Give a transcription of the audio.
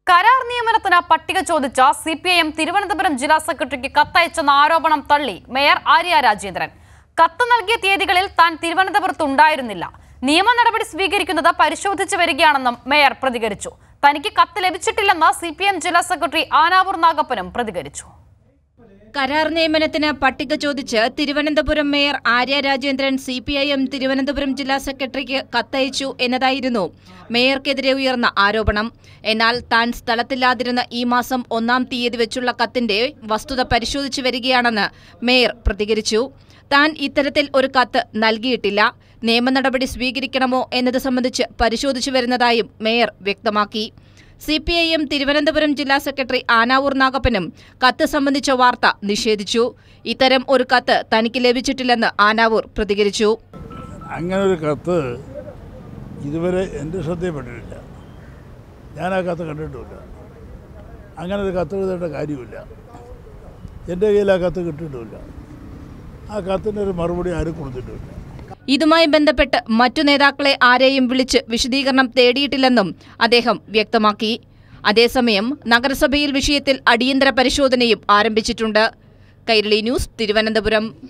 കരാർ നിയമനത്തിന് പട്ടിക ചോദിച്ച C P I M Thiruvananthapuram ജില്ലാ സെക്രട്ടറിക്ക് കത്തയച്ചെന്ന ആരോപണം തള്ളി മേയർ ആര്യ രാജേന്ദ്രൻ കത്ത് നൽകിയ തീയതികളിൽ താൻ തിരുവനന്തപുരത്തുണ്ടായിരുന്നില്ല നിയമ നടപടി സ്വീകരിക്കുന്നത് പരിശോധിച്ചു വരികയാണെന്നും മേയർ പ്രതികരിച്ചു തനിക്ക് കത്ത് ലഭിച്ചിട്ടില്ലെന്ന് സി പി എം ജില്ലാ സെക്രട്ടറി ആനാവൂർ നാഗപ്പനും പ്രതികരിച്ചു കരാർ നിയമനത്തിന് പട്ടിക ചോദിച്ച് Thiruvananthapuram mayor Arya Rajendran C P I M Thiruvananthapuram ജില്ലാ സെക്രട്ടറിക്ക് കത്തയച്ചു എന്നതായിരുന്നു മേയർക്കെതിരെ ഉയർന്ന ആരോപണം എന്നാൽ താൻ സ്ഥലത്തില്ലാതിരുന്ന ഈ മാസം ഒന്നാം തീയതി വെച്ചുള്ള കത്തിന്റെ വസ്തുത പരിശോധിച്ചു വരികയാണെന്ന് മേയർ പ്രതികരിച്ചു താൻ ഇത്തരത്തിൽ ഒരു കത്ത് നൽകിയിട്ടില്ല നിയമ നടപടി സ്വീകരിക്കണമോ എന്നത് സംബന്ധിച്ച് പരിശോധിച്ചു വരുന്നതായും മേയർ വ്യക്തമാക്കി C P I M Thiruvananthapuram ജില്ലാ സെക്രട്ടറി ആനാവൂർ നാഗപ്പനും കത്ത് സംബന്ധിച്ച വാർത്ത നിഷേധിച്ചു ഇത്തരം ഒരു കത്ത് തനിക്ക് ലഭിച്ചിട്ടില്ലെന്ന് ആനാവൂർ പ്രതികരിച്ചു അങ്ങനെ ഒരു കത്ത് ഇതുവരെ എൻ്റെ ശ്രദ്ധയിൽപ്പെട്ടിട്ടില്ല ഞാൻ ആ കത്ത് കണ്ടിട്ടുമില്ല അങ്ങനെ ഒരു കത്ത് എഴുതേണ്ട കാര്യമില്ല എൻ്റെ കയ്യിൽ ആ കത്ത് കിട്ടിയിട്ടുമില്ല ആ കത്തിൻ്റെ ഒരു മറുപടി ആരും കൊടുത്തിട്ടുമില്ല ഇതുമായി ബന്ധപ്പെട്ട് മറ്റു നേതാക്കളെ ആരെയും വിളിച്ച് വിശദീകരണം തേടിയിട്ടില്ലെന്നും അദ്ദേഹം വ്യക്തമാക്കി അതേസമയം നഗരസഭയിൽ വിഷയത്തിൽ അടിയന്തര പരിശോധനയും ആരംഭിച്ചിട്ടുണ്ട് കൈരളി ന്യൂസ് തിരുവനന്തപുരം